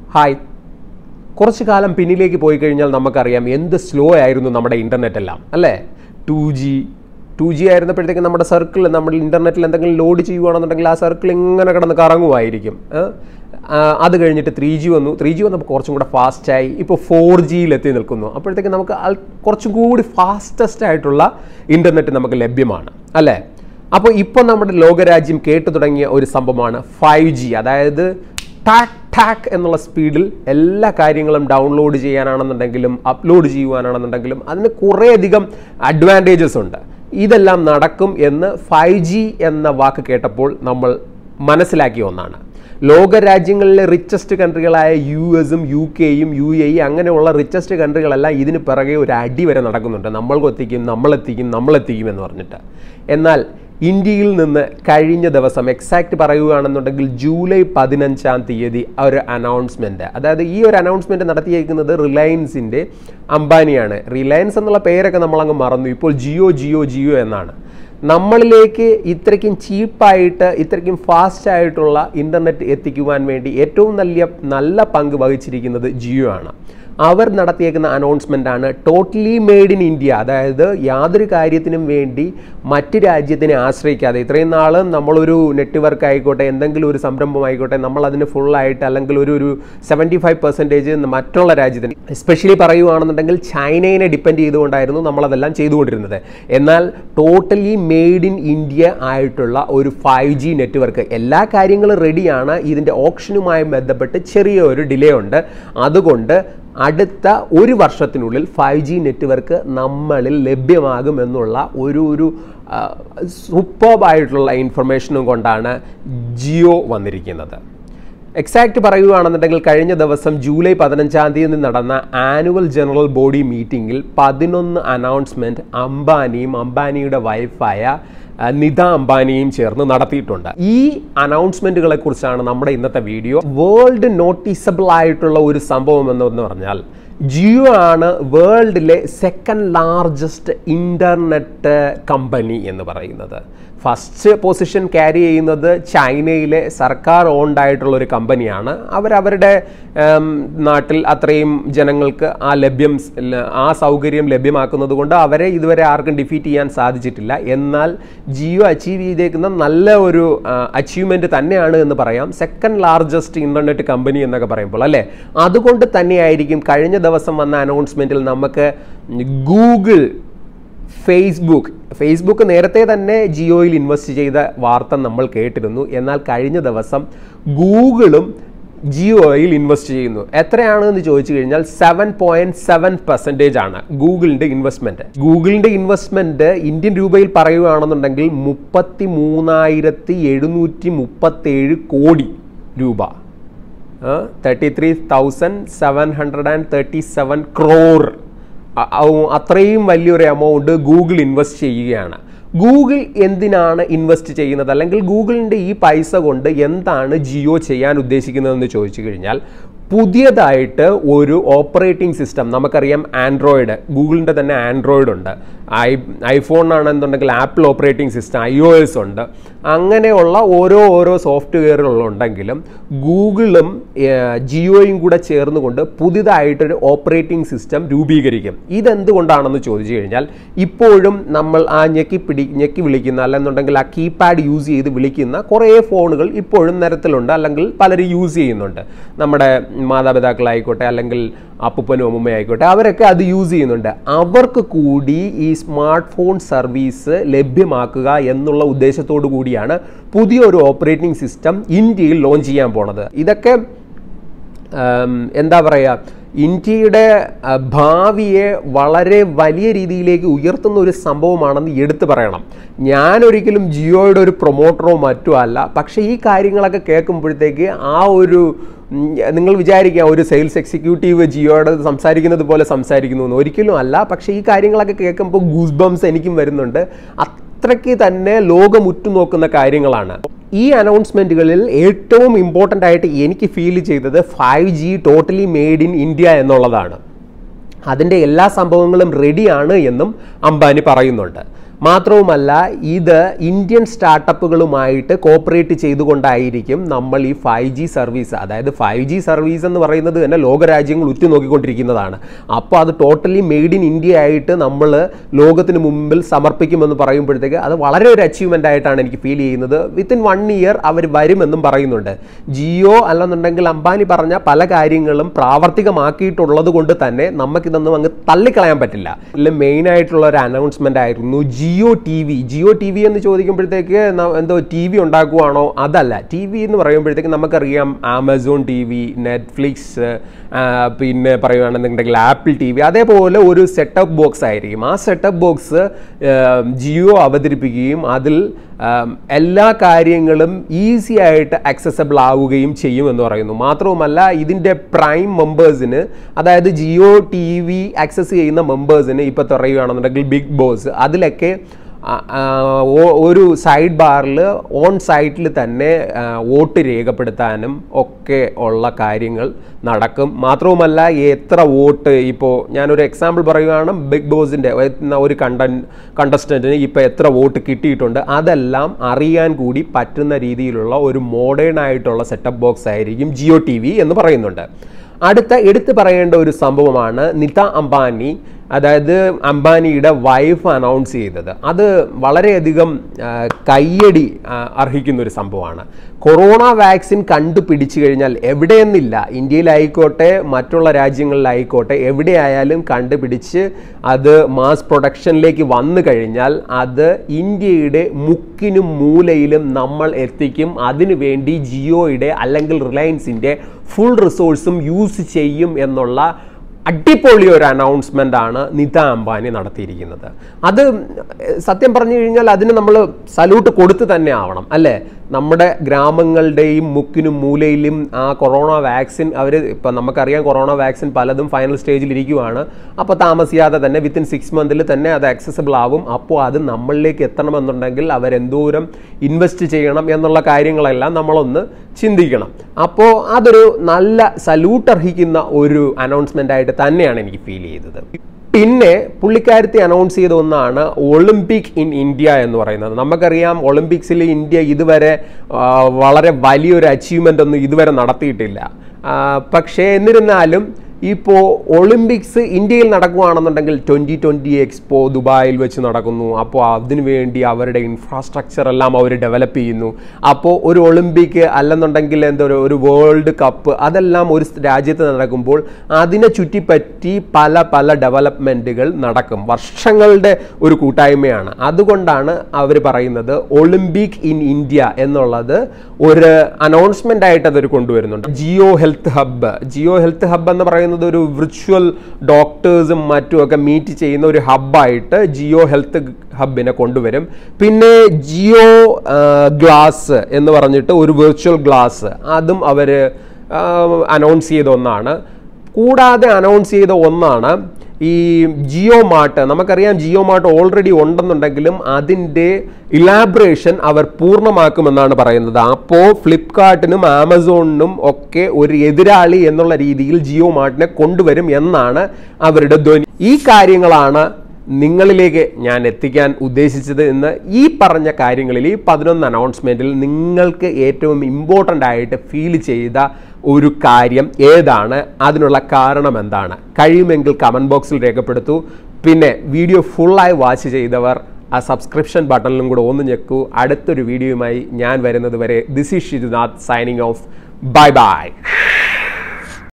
Hi കുറച്ച് കാലം പിന്നിലേക്ക് പോയി കഴിഞ്ഞാൽ നമുക്കറിയാം എന്ത് സ്ലോ ആയിരുന്നു നമ്മുടെ ഇൻ്റർനെറ്റ് എല്ലാം അല്ലേ ടു ജി ടു ജി ആയിരുന്നപ്പോഴത്തേക്കും നമ്മുടെ സർക്കിൾ നമ്മുടെ ഇൻ്റർനെറ്റിൽ എന്തെങ്കിലും ലോഡ് ചെയ്യുകയാണെന്നുണ്ടെങ്കിൽ ആ സർക്കിൾ ഇങ്ങനെ കിടന്ന് കറങ്ങുമായിരിക്കും ഏ? ആ, അത് കഴിഞ്ഞിട്ട് ത്രീ ജി വന്നു ത്രീ ജി വന്നപ്പോൾ കുറച്ചും കൂടെ ഫാസ്റ്റായി ഇപ്പോൾ ഫോർ ജിയിൽ എത്തി നിൽക്കുന്നു അപ്പോഴത്തേക്കും നമുക്ക് അൽ- കുറച്ചും കൂടി ഫാസ്റ്റസ്റ്റ് ആയിട്ടുള്ള ഇൻ്റർനെറ്റ് നമുക്ക് ലഭ്യമാണ് അല്ലേ അപ്പോൾ ഇപ്പോൾ നമ്മുടെ ലോകരാജ്യം കേട്ടു തുടങ്ങിയ ഒരു സംഭവമാണ് ഫൈവ് ജി അതായത് ടാക് ടാക് എന്നുള്ള സ്പീഡിൽ എല്ലാ കാര്യങ്ങളും ഡൗൺലോഡ് ചെയ്യാനാണെന്നുണ്ടെങ്കിലും അപ്ലോഡ് ചെയ്യുവാനാണെന്നുണ്ടെങ്കിലും അതിന് കുറേയധികം അഡ്വാൻറ്റേജസ് ഉണ്ട് ഇതെല്ലാം നടക്കും എന്ന് ഫൈവ് ജി എന്ന വാക്ക് കേട്ടപ്പോൾ നമ്മൾ മനസ്സിലാക്കിയ ഒന്നാണ് ലോകരാജ്യങ്ങളിലെ റിച്ചസ്റ്റ് കൺട്രികളായ യു എസും യു കെയും യു എ അങ്ങനെയുള്ള റിച്ചസ്റ്റ് കൺട്രികളെല്ലാം ഇതിന് പിറകെ ഒരു അടി വരെ നടക്കുന്നുണ്ട് നമ്മൾ കൊത്തിക്കും നമ്മളെത്തിക്കും നമ്മളെത്തിക്കും എന്ന് പറഞ്ഞിട്ട് എന്നാൽ ഇന്ത്യയിൽ നിന്ന് കഴിഞ്ഞ ദിവസം എക്സാക്ട് പറയുകയാണെന്നുണ്ടെങ്കിൽ ജൂലൈ പതിനഞ്ചാം തീയതി ഒരു അനൗൺസ്മെൻറ്റ് അതായത് ഈ ഒരു അനൗൺസ്മെൻറ്റ് നടത്തിയേക്കുന്നത് റിലയൻസിൻ്റെ അംബാനിയാണ് റിലയൻസ് എന്നുള്ള പേരൊക്കെ നമ്മളങ്ങ് മറന്നു ഇപ്പോൾ ജിയോ ജിയോ ജിയോ എന്നാണ് നമ്മളിലേക്ക് ഇത്രയ്ക്കും ചീപ്പായിട്ട് ഇത്രയ്ക്കും ഫാസ്റ്റ് ആയിട്ടുള്ള ഇൻ്റർനെറ്റ് എത്തിക്കുവാൻ വേണ്ടി ഏറ്റവും നല്ല നല്ല പങ്ക് വഹിച്ചിരിക്കുന്നത് ജിയോ ആണ് അവർ നടത്തിയേക്കുന്ന അനൗൺസ്മെൻ്റ് ആണ് ടോട്ടലി മെയ്ഡ് ഇൻ ഇന്ത്യ അതായത് യാതൊരു കാര്യത്തിനും വേണ്ടി മറ്റ് രാജ്യത്തിനെ ആശ്രയിക്കാതെ ഇത്രയും നാൾ നമ്മളൊരു നെറ്റ്വർക്ക് ആയിക്കോട്ടെ എന്തെങ്കിലും ഒരു സംരംഭം ആയിക്കോട്ടെ നമ്മൾ അതിന് ഫുള്ളായിട്ട് അല്ലെങ്കിൽ ഒരു ഒരു സെവൻറ്റി ഫൈവ് പെർസെൻറ്റേജ് മറ്റുള്ള രാജ്യത്തിന് എസ്പെഷ്യലി പറയുകയാണെന്നുണ്ടെങ്കിൽ ചൈനയെ ഡിപ്പെൻഡ് ചെയ്തുകൊണ്ടായിരുന്നു നമ്മളതെല്ലാം ചെയ്തുകൊണ്ടിരുന്നത് എന്നാൽ ടോട്ടലി മെയ്ഡ് ഇൻ ഇന്ത്യ ആയിട്ടുള്ള ഒരു ഫൈവ് ജി നെറ്റ്വർക്ക് എല്ലാ കാര്യങ്ങളും റെഡിയാണ് ഇതിൻ്റെ ഓപ്ഷനുമായി ബന്ധപ്പെട്ട് ചെറിയ ഒരു ഡിലേ ഉണ്ട് അതുകൊണ്ട് അടുത്ത ഒരു വർഷത്തിനുള്ളിൽ ഫൈവ് ജി നെറ്റ്വർക്ക് നമ്മളിൽ ലഭ്യമാകും എന്നുള്ള ഒരു ഒരു സൂപ്പർബായിട്ടുള്ള ഇൻഫർമേഷനും കൊണ്ടാണ് ജിയോ വന്നിരിക്കുന്നത് എക്സാക്റ്റ് പറയുകയാണെന്നുണ്ടെങ്കിൽ കഴിഞ്ഞ ദിവസം ജൂലൈ പതിനഞ്ചാം തീയതി നടന്ന ആനുവൽ ജനറൽ ബോഡി മീറ്റിംഗിൽ പതിനൊന്ന് അനൗൺസ്മെൻറ്റ് അംബാനിയും അംബാനിയുടെ വൈഫായ അഹ്, നിത അംബാനിയും ചേർന്ന് നടത്തിയിട്ടുണ്ട് ഈ അനൗൺസ്മെൻറ്റുകളെ കുറിച്ചാണ് നമ്മുടെ ഇന്നത്തെ വീഡിയോ വേൾഡ് നോട്ടീസബിൾ ആയിട്ടുള്ള ഒരു സംഭവം എന്ന് പറഞ്ഞാൽ ജിയോ ആണ് വേൾഡിലെ സെക്കൻഡ് ലാർജസ്റ്റ് ഇൻ്റർനെറ്റ് കമ്പനി എന്ന് പറയുന്നത് ഫസ്റ്റ് പൊസിഷൻ ക്യാരി ചെയ്യുന്നത് ചൈനയിലെ സർക്കാർ ഓൺഡ് ആയിട്ടുള്ള ഒരു കമ്പനിയാണ് അവരവരുടെ ഉം, നാട്ടിൽ അത്രയും ജനങ്ങൾക്ക് ആ ലഭ്യം ആ സൗകര്യം ലഭ്യമാക്കുന്നത് കൊണ്ട് അവരെ ഇതുവരെ ആർക്കും ഡിഫീറ്റ് ചെയ്യാൻ സാധിച്ചിട്ടില്ല എന്നാൽ ജിയോ അച്ചീവ് ചെയ്തേക്കുന്ന നല്ല ഒരു അച്ചീവ്മെൻറ്റ് തന്നെയാണ് എന്ന് പറയാം സെക്കൻഡ് ലാർജസ്റ്റ് ഇൻ്റർനെറ്റ് കമ്പനി എന്നൊക്കെ പറയുമ്പോൾ അല്ലേ അതുകൊണ്ട് തന്നെയായിരിക്കും കഴിഞ്ഞ ദിവസം വന്ന അനൗൺസ്മെൻറ്റിൽ നമുക്ക് ഗൂഗിൾ ഫേസ്ബുക്ക് ഫേസ്ബുക്ക് നേരത്തെ തന്നെ ജിയോയിൽ ഇൻവെസ്റ്റ് ചെയ്ത വാർത്ത നമ്മൾ കേട്ടിരുന്നു എന്നാൽ കഴിഞ്ഞ ദിവസം ഗൂഗിളും ജിയോയിൽ ഇൻവെസ്റ്റ് ചെയ്യുന്നു എത്രയാണെന്ന് ചോദിച്ചു കഴിഞ്ഞാൽ സെവൻ പോയിന്റ് സെവൻ പെർസെൻറ്റേജ് ആണ് ഗൂഗിളിൻ്റെ ഇൻവെസ്റ്റ്മെൻറ്റ് ഗൂഗിളിൻ്റെ ഇൻവെസ്റ്റ്മെൻറ്റ് ഇന്ത്യൻ രൂപയിൽ പറയുകയാണെന്നുണ്ടെങ്കിൽ മുപ്പത്തി മൂന്നായിരത്തി എഴുന്നൂറ്റി മുപ്പത്തേഴ് കോടി രൂപ thirty three thousand seven hundred and thirty seven crore അ- ഔ- അത്രയും വലിയൊരു എമൗണ്ട് ഗൂഗിൾ ഇൻവെസ്റ്റ് ചെയ്യുകയാണ് ഗൂഗിൾ എന്തിനാണ് ഇൻവെസ്റ്റ് ചെയ്യുന്നത് അല്ലെങ്കിൽ ഗൂഗിളിൻ്റെ ഈ പൈസ കൊണ്ട് എന്താണ് ജിയോ ചെയ്യാൻ ഉദ്ദേശിക്കുന്നതെന്ന് ചോദിച്ചു കഴിഞ്ഞാൽ പുതിയതായിട്ട് ഒരു ഓപ്പറേറ്റിംഗ് സിസ്റ്റം നമുക്കറിയാം ആൻഡ്രോയിഡ് ഗൂഗിളിൻ്റെ തന്നെ ആൻഡ്രോയിഡ് ഉണ്ട് ഐ ഐഫോൺ ആണെന്നുണ്ടെങ്കിൽ Apple operating system I O S ഉണ്ട് അങ്ങനെയുള്ള ഓരോ ഓരോ സോഫ്റ്റ്വെയറുകളുണ്ടെങ്കിലും ഗൂഗിളും ഏർ, ജിയോയും കൂടെ ചേർന്നുകൊണ്ട് പുതിയതായിട്ടൊരു ഓപ്പറേറ്റിംഗ് സിസ്റ്റം രൂപീകരിക്കും ഇതെന്തുകൊണ്ടാണെന്ന് ചോദിച്ചു കഴിഞ്ഞാൽ ഇപ്പോഴും നമ്മൾ ആ ഞെക്കി പിടി ഞെക്കി വിളിക്കുന്ന അല്ലെന്നുണ്ടെങ്കിൽ ആ കീപാഡ് യൂസ് ചെയ്ത് വിളിക്കുന്ന കുറേ ഫോണുകൾ ഇപ്പോഴും നിരത്തിലുണ്ട് അല്ലെങ്കിൽ പലരും യൂസ് ചെയ്യുന്നുണ്ട് നമ്മുടെ മാതാപിതാക്കളായിക്കോട്ടെ അല്ലെങ്കിൽ അപ്പൂപ്പനും അമ്മൂമ്മയും ആയിക്കോട്ടെ അവരൊക്കെ അത് യൂസ് ചെയ്യുന്നുണ്ട് അവർക്ക് കൂടി ഈ സ്മാർട്ട് ഫോൺ സർവീസ് ലഭ്യമാക്കുക എന്നുള്ള ഉദ്ദേശത്തോടു കൂടിയാണ് പുതിയൊരു ഓപ്പറേറ്റിംഗ് സിസ്റ്റം ഇന്ത്യയിൽ ലോഞ്ച് ചെയ്യാൻ പോണത് ഇതൊക്കെ ഉം, എന്താ പറയുക ഇന്ത്യയുടെ ആ, ഭാവിയെ വളരെ വലിയ രീതിയിലേക്ക് ഉയർത്തുന്ന ഒരു സംഭവമാണെന്ന് എടുത്തു പറയണം ഞാൻ ഒരിക്കലും ജിയോയുടെ ഒരു പ്രൊമോട്ടറോ മറ്റോ അല്ല പക്ഷേ ഈ കാര്യങ്ങളൊക്കെ കേൾക്കുമ്പോഴത്തേക്ക് ആ ഒരു ഉം, നിങ്ങൾ വിചാരിക്കുക ഒരു സെയിൽസ് എക്സിക്യൂട്ടീവ് ജിയോയുടെ സംസാരിക്കുന്നത് പോലെ സംസാരിക്കുന്നു എന്ന് ഒരിക്കലും അല്ല പക്ഷേ ഈ കാര്യങ്ങളൊക്കെ കേൾക്കുമ്പോൾ ഗൂസ് ബംസ് എനിക്കും വരുന്നുണ്ട് അത്രയ്ക്ക് തന്നെ ലോകം ഉറ്റുനോക്കുന്ന കാര്യങ്ങളാണ് ഈ അനൗൺസ്മെൻറ്റുകളിൽ ഏറ്റവും ഇമ്പോർട്ടൻ്റ് ആയിട്ട് എനിക്ക് ഫീൽ ചെയ്തത് five G totally made in India എന്നുള്ളതാണ് അതിൻ്റെ എല്ലാ സംഭവങ്ങളും റെഡിയാണ് എന്നും അംബാനി പറയുന്നുണ്ട് മാത്രവുമല്ല ഇത് ഇന്ത്യൻ സ്റ്റാർട്ടപ്പുകളുമായിട്ട് കോപ്പറേറ്റ് ചെയ്തുകൊണ്ടായിരിക്കും നമ്മൾ ഈ ഫൈവ് ജി സർവീസ് അതായത് ഫൈവ് ജി സർവീസ് എന്ന് പറയുന്നത് തന്നെ ലോകരാജ്യങ്ങൾ ഉറ്റുനോക്കിക്കൊണ്ടിരിക്കുന്നതാണ് അപ്പോൾ അത് ടോട്ടലി മെയ്ഡ് ഇൻ ഇന്ത്യ ആയിട്ട് നമ്മൾ ലോകത്തിന് മുമ്പിൽ സമർപ്പിക്കുമെന്ന് പറയുമ്പോഴത്തേക്ക് അത് വളരെ ഒരു അച്ചീവ്മെൻ്റ് ആയിട്ടാണ് എനിക്ക് ഫീൽ ചെയ്യുന്നത് വിത്തിൻ വൺ ഇയർ അവർ വരുമെന്നും പറയുന്നുണ്ട് ജിയോ അല്ലെന്നുണ്ടെങ്കിൽ അംബാനി പറഞ്ഞ പല കാര്യങ്ങളും പ്രാവർത്തികമാക്കിയിട്ടുള്ളത് കൊണ്ട് തന്നെ നമുക്കിതൊന്നും അങ്ങ് തള്ളിക്കളയാൻ പറ്റില്ല ഇതിൽ മെയിൻ ആയിട്ടുള്ള ഒരു അനൗൺസ്മെന്റ് ആയിരുന്നു Jio T V Jio T V എന്ന് ചോദിക്കുമ്പോഴത്തേക്ക് ന- എന്തോ ടി വി ഉണ്ടാക്കുവാണോ അതല്ല ടി വി എന്ന് പറയുമ്പോഴത്തേക്ക് നമുക്കറിയാം ആമസോൺ ടി വി നെറ്റ്ഫ്ലിക്സ് പിന്നെ പറയുകയാണെന്നുണ്ടെങ്കിൽ ആപ്പിൾ ടി വി അതേപോലെ ഒരു സെറ്റപ്പ് ബോക്സ് ആയിരിക്കും ആ സെറ്റപ്പ് ബോക്സ് ജിയോ അവതരിപ്പിക്കുകയും അതിൽ ആം, എല്ലാ കാര്യങ്ങളും ഈസി ആയിട്ട് അക്സസബിൾ ആവുകയും ചെയ്യും എന്ന് പറയുന്നു മാത്രവുമല്ല ഇതിൻ്റെ പ്രൈം മെമ്പേഴ്സിന് അതായത് ജിയോ ടി വി ആക്സസ് ചെയ്യുന്ന മെമ്പേഴ്സിന് ഇപ്പോൾ പറയുകയാണെന്നുണ്ടെങ്കിൽ ബിഗ് ബോസ് അതിലൊക്കെ ആ, ആ, ഓ- ഒരു സൈഡ് ബാറിൽ ഓൺ സൈറ്റിൽ തന്നെ ആ, വോട്ട് രേഖപ്പെടുത്താനും ഒക്കെ ഉള്ള കാര്യങ്ങൾ നടക്കും മാത്രവുമല്ല എത്ര വോട്ട് ഇപ്പോൾ ഞാനൊരു എക്സാമ്പിൾ പറയുകയാണ് ബിഗ് ബോസിൻ്റെ ഒരു കണ്ടൻ കണ്ടസ്റ്റൻറ്റിന് ഇപ്പോൾ എത്ര വോട്ട് കിട്ടിയിട്ടുണ്ട് അതെല്ലാം അറിയാൻ കൂടി പറ്റുന്ന രീതിയിലുള്ള ഒരു മോഡേൺ ആയിട്ടുള്ള സെറ്റപ്പ് ബോക്സ് ആയിരിക്കും ജിയോ ടി വി എന്ന് പറയുന്നുണ്ട് അടുത്ത എടുത്തു പറയേണ്ട ഒരു സംഭവമാണ് നിത അംബാനി അതായത് അംബാനിയുടെ വൈഫ് അനൗൺസ് ചെയ്തത് അത് വളരെയധികം ആ, കയ്യടി ആ, അർഹിക്കുന്ന ഒരു സംഭവമാണ് കൊറോണ വാക്സിൻ കണ്ടുപിടിച്ചു കഴിഞ്ഞാൽ എവിടെയെന്നില്ല ഇന്ത്യയിലായിക്കോട്ടെ മറ്റുള്ള രാജ്യങ്ങളിലായിക്കോട്ടെ എവിടെയായാലും കണ്ടുപിടിച്ച് അത് മാസ് പ്രൊഡക്ഷനിലേക്ക് വന്നു കഴിഞ്ഞാൽ അത് ഇന്ത്യയുടെ മുക്കിനും മൂലയിലും നമ്മൾ എത്തിക്കും അതിനു വേണ്ടി ജിയോയുടെ അല്ലെങ്കിൽ റിലയൻസിൻ്റെ ഫുൾ റിസോഴ്സും യൂസ് ചെയ്യും എന്നുള്ള അടിപൊളി ഒരു അനൗൺസ്മെൻ്റ് ആണ് നിത അംബാനി നടത്തിയിരിക്കുന്നത് അത് സത്യം പറഞ്ഞു കഴിഞ്ഞാൽ അതിന് നമ്മൾ സല്യൂട്ട് കൊടുത്ത് തന്നെ ആവണം അല്ലേ നമ്മുടെ ഗ്രാമങ്ങളുടെയും മുക്കിനും മൂലയിലും ആ കൊറോണ വാക്സിൻ അവർ ഇപ്പം നമുക്കറിയാം കൊറോണ വാക്സിൻ പലതും ഫൈനൽ സ്റ്റേജിൽ ഇരിക്കുവാണ് അപ്പോൾ താമസിയാതെ തന്നെ വിത്തിൻ സിക്സ് മന്തിൽ തന്നെ അത് ആക്സസബിൾ ആവും അപ്പോൾ അത് നമ്മളിലേക്ക് എത്തണമെന്നുണ്ടെങ്കിൽ അവരെന്തോരം ഇൻവെസ്റ്റ് ചെയ്യണം എന്നുള്ള കാര്യങ്ങളെല്ലാം നമ്മളൊന്ന് ചിന്തിക്കണം അപ്പോൾ അതൊരു നല്ല സല്യൂട്ട് അർഹിക്കുന്ന ഒരു അനൗൺസ്മെൻ്റ് ആയിട്ട് തന്നെയാണ് എനിക്ക് ഫീൽ ചെയ്തത് പിന്നെ പുള്ളിക്കാരത്തി അനൗൺസ് ചെയ്ത ഒന്നാണ് ഒളിമ്പിക് ഇൻ ഇന്ത്യ എന്ന് പറയുന്നത് നമുക്കറിയാം ഒളിമ്പിക്സിൽ ഇന്ത്യ ഇതുവരെ ആ, വളരെ വലിയൊരു അച്ചീവ്മെൻ്റ് ഒന്നും ഇതുവരെ നടത്തിയിട്ടില്ല ആ, പക്ഷേ എന്നിരുന്നാലും ഇപ്പോൾ ഒളിമ്പിക്സ് ഇന്ത്യയിൽ നടക്കുകയാണെന്നുണ്ടെങ്കിൽ ട്വൻ്റി ട്വൻ്റി എക്സ്പോ ദുബായിൽ വെച്ച് നടക്കുന്നു അപ്പോൾ അതിനു വേണ്ടി അവരുടെ ഇൻഫ്രാസ്ട്രക്ചർ എല്ലാം അവർ ഡെവലപ്പ് ചെയ്യുന്നു അപ്പോൾ ഒരു ഒളിമ്പിക് അല്ലെന്നുണ്ടെങ്കിൽ എന്താ ഒരു- ഒരു വേൾഡ് കപ്പ് അതെല്ലാം ഒരു രാജ്യത്ത് നടക്കുമ്പോൾ അതിനെ ചുറ്റിപ്പറ്റി പല പല ഡെവലപ്മെൻറ്റുകൾ നടക്കും വർഷങ്ങളുടെ ഒരു കൂട്ടായ്മയാണ് അതുകൊണ്ടാണ് അവർ പറയുന്നത് ഒളിമ്പിക് ഇൻ ഇന്ത്യ എന്നുള്ളത് ഒരു അനൗൺസ്മെൻ്റ് ആയിട്ട് അതൊരു കൊണ്ടുവരുന്നുണ്ട് Jio health hub Jio health hub എന്ന് പറയുന്നത് ഒരു വിർച്വൽ ഡോക്ടേഴ്സും മറ്റും ഒക്കെ മീറ്റ് ചെയ്യുന്ന ഒരു ഹബ്ബായിട്ട് ജിയോ ഹെൽത്ത് ഹബിനെ കൊണ്ടുവരും പിന്നെ ജിയോ ഗ്ലാസ് എന്ന് പറഞ്ഞിട്ട് ഒരു വിർച്വൽ ഗ്ലാസ് അതും അവർ അനൗൺസ് ചെയ്ത ഒന്നാണ് കൂടാതെ അനൗൺസ് ചെയ്ത ഒന്നാണ് ഈ ജിയോ മാർട്ട് നമുക്കറിയാം ജിയോ മാർട്ട് ഓൾറെഡി ഉണ്ടെന്നുണ്ടെങ്കിലും അതിൻ്റെ ഇലാബറേഷൻ അവർ പൂർണ്ണമാക്കുമെന്നാണ് പറയുന്നത് അപ്പോൾ ഫ്ലിപ്കാർട്ടിനും ആമസോണിനും ഒക്കെ ഒരു എതിരാളി എന്നുള്ള രീതിയിൽ ജിയോ മാർട്ടിനെ കൊണ്ടുവരും എന്നാണ് അവരുടെ ധ്വനി ഈ കാര്യങ്ങളാണ് നിങ്ങളിലേക്ക് ഞാൻ എത്തിക്കാൻ ഉദ്ദേശിച്ചത് എന്ന് ഈ പറഞ്ഞ കാര്യങ്ങളിൽ ഈ പതിനൊന്ന് അനൗൺസ്മെൻറ്റിൽ നിങ്ങൾക്ക് ഏറ്റവും ഇമ്പോർട്ടൻ്റ് ആയിട്ട് ഫീൽ ചെയ്ത ഒരു കാര്യം ഏതാണ് അതിനുള്ള കാരണം എന്താണ് കഴിയുമെങ്കിൽ കമൻറ്റ് ബോക്സിൽ രേഖപ്പെടുത്തൂ പിന്നെ വീഡിയോ ഫുള്ളായി വാച്ച് ചെയ്തവർ ആ സബ്സ്ക്രിപ്ഷൻ ബട്ടണിലും കൂടെ ഒന്ന് ഞെക്കൂ അടുത്തൊരു വീഡിയോയുമായി ഞാൻ വരുന്നത് വരെ this is Shijunath signing off bye by